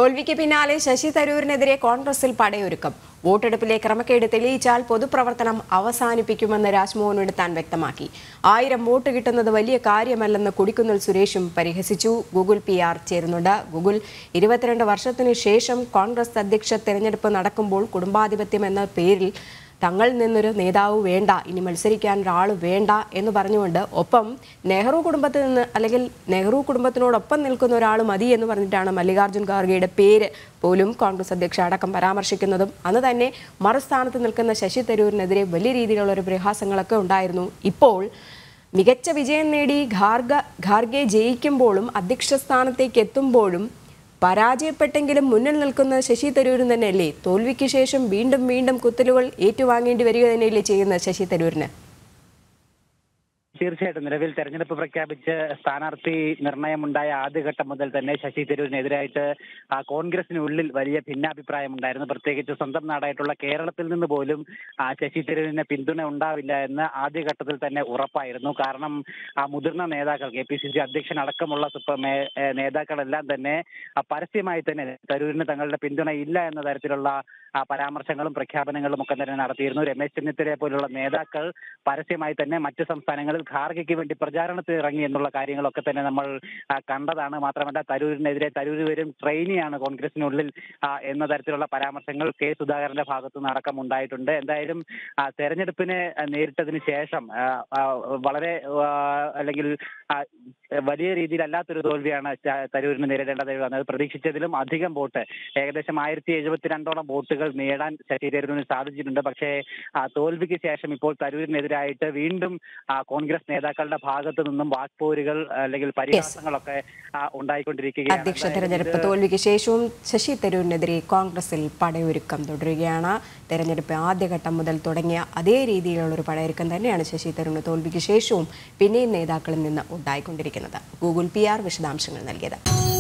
തോൽവിക്ക് പിന്നാലെ ശശി തരൂരിനെതിരെ കോൺഗ്രസിൽ പടയൊരുക്കം വോട്ടെടുപ്പിലെ ക്രമക്കേട് തെളിയിച്ചാൽ പൊതുപ്രവർത്തനം അവസാനിപ്പിക്കുമെന്ന് രാജ്മോഹൻ ഉടുത്താൻ വ്യക്തമാക്കി ആയിരം വോട്ട് കിട്ടുന്നത് വലിയ കാര്യമല്ലെന്ന് കൊടിക്കുന്നിൽ സുരേഷും പരിഹസിച്ചു ഗൂഗിൾ പി ആർ ചേരുന്നുണ്ട് ഗൂഗിൾ ഇരുപത്തിരണ്ട് വർഷത്തിനു ശേഷം കോൺഗ്രസ് അധ്യക്ഷ തെരഞ്ഞെടുപ്പ് നടക്കുമ്പോൾ കുടുംബാധിപത്യം എന്ന പേരിൽ തങ്ങളിൽ നിന്നൊരു നേതാവ് വേണ്ട ഇനി മത്സരിക്കാൻ ഒരാൾ വേണ്ട എന്ന് പറഞ്ഞുകൊണ്ട് ഒപ്പം നെഹ്റു കുടുംബത്തിൽ നിന്ന് അല്ലെങ്കിൽ നെഹ്റു കുടുംബത്തിനോടൊപ്പം നിൽക്കുന്ന ഒരാൾ മതി എന്ന് പറഞ്ഞിട്ടാണ് മല്ലികാർജ്ജുൻ ഖാർഗെയുടെ പേര് പോലും കോൺഗ്രസ് അധ്യക്ഷ അടക്കം പരാമർശിക്കുന്നതും അന്ന് തന്നെ മറുസ്ഥാനത്ത് നിൽക്കുന്ന ശശി തരൂരിനെതിരെ വലിയ രീതിയിലുള്ള ഒരു പ്രഹാസങ്ങളൊക്കെ ഉണ്ടായിരുന്നു ഇപ്പോൾ മികച്ച വിജയം നേടി ഖാർഗ ഖാർഗെ ജയിക്കുമ്പോഴും അധ്യക്ഷ സ്ഥാനത്തേക്ക് എത്തുമ്പോഴും പരാജയപ്പെട്ടെങ്കിലും മുന്നിൽ നിൽക്കുന്ന ശശി തരൂരും തന്നെയല്ലേ തോൽവിക്ക് ശേഷം വീണ്ടും വീണ്ടും കുത്തലുകൾ ഏറ്റുവാങ്ങേണ്ടി വരിക തന്നെയല്ലേ ചെയ്യുന്ന ശശി തരൂരിന് തീർച്ചയായിട്ടും നിലവിൽ തെരഞ്ഞെടുപ്പ് പ്രഖ്യാപിച്ച് സ്ഥാനാർത്ഥി നിർണയമുണ്ടായ ആദ്യഘട്ടം മുതൽ തന്നെ ശശി തരൂരിനെതിരായിട്ട് ആ, കോൺഗ്രസിനുള്ളിൽ വലിയ ഭിന്നാഭിപ്രായം ഉണ്ടായിരുന്നു പ്രത്യേകിച്ച് സ്വന്തം നാടായിട്ടുള്ള കേരളത്തിൽ നിന്ന് പോലും ആ, ശശി തരൂരിന് പിന്തുണ ഉണ്ടാവില്ല എന്ന് ആദ്യഘട്ടത്തിൽ തന്നെ ഉറപ്പായിരുന്നു കാരണം ആ മുതിർന്ന നേതാക്കൾ കെ പി സി സി അധ്യക്ഷൻ അടക്കമുള്ള സുപ്ര- മേ- ഏ, നേതാക്കളെല്ലാം തന്നെ ആ, പരസ്യമായി തന്നെ തരൂരിന് തങ്ങളുടെ പിന്തുണ ഇല്ല എന്ന തരത്തിലുള്ള ആ, പരാമർശങ്ങളും പ്രഖ്യാപനങ്ങളും ഒക്കെ തന്നെ നടത്തിയിരുന്നു രമേശ് ചെന്നിത്തലയെ പോലുള്ള നേതാക്കൾ പരസ്യമായി തന്നെ മറ്റ് സംസ്ഥാനങ്ങളിൽ ഖാർഗയ്ക്ക് വേണ്ടി പ്രചാരണത്തിൽ ഇറങ്ങി എന്നുള്ള കാര്യങ്ങളൊക്കെ തന്നെ നമ്മൾ ആ, കണ്ടതാണ് മാത്രമല്ല തരൂരിനെതിരെ തരൂർ വരും ട്രെയിനിയാണ് കോൺഗ്രസിനുള്ളിൽ ആ, എന്ന തരത്തിലുള്ള പരാമർശങ്ങൾ കെ സുധാകരന്റെ ഭാഗത്തു നിന്ന് അടക്കം ഉണ്ടായിട്ടുണ്ട് എന്തായാലും ആ, തെരഞ്ഞെടുപ്പിനെ ആ, നേരിട്ടതിന് ശേഷം ആ, ആ, വളരെ ആ, അല്ലെങ്കിൽ ആ, വലിയ രീതിയിലല്ലാത്തൊരു തോൽവിയാണ് ച- തരൂരിന് നേരിടേണ്ടതായി വന്നത് പ്രതീക്ഷിച്ചതിലും അധികം വോട്ട് ഏകദേശം ആയിരത്തി എഴുപത്തിരണ്ടോളം വോട്ടുകൾ നേടാൻ ശശി തരൂരിന് സാധിച്ചിട്ടുണ്ട് പക്ഷേ ആ, തോൽവിക്ക് ശേഷം ഇപ്പോൾ തരൂരിനെതിരായിട്ട് വീണ്ടും ആ, കോൺഗ്രസ് നേതാക്കളുടെ ഭാഗത്തു നിന്നും വാക്പോരുകൾ അല്ലെങ്കിൽ പരിഹാസങ്ങളൊക്കെ ആ, ഉണ്ടായിക്കൊണ്ടിരിക്കുകയാണ് അധ്യക്ഷ എന്തായാലും തെരഞ്ഞെടുപ്പ് ഇത് തോൽവിക്ക് ശേഷവും ശശി തരൂരിനെതിരെ കോൺഗ്രസിൽ പടയൊരുക്കം തുടരുകയാണ് തെരഞ്ഞെടുപ്പ് ആദ്യഘട്ടം മുതൽ തുടങ്ങിയ അതേ രീതിയിലുള്ള ഒരു പടയൊരുക്കം തന്നെയാണ് ശശി തരൂരിന് തോൽവിക്ക് ശേഷവും പിന്നെയും നേതാക്കളിൽ നിന്ന് ഉണ്ടായിക്കൊണ്ടിരിക്കുന്നത് ഗൂഗിൾ പി ആർ വിശദാംശങ്ങൾ നൽകിയത്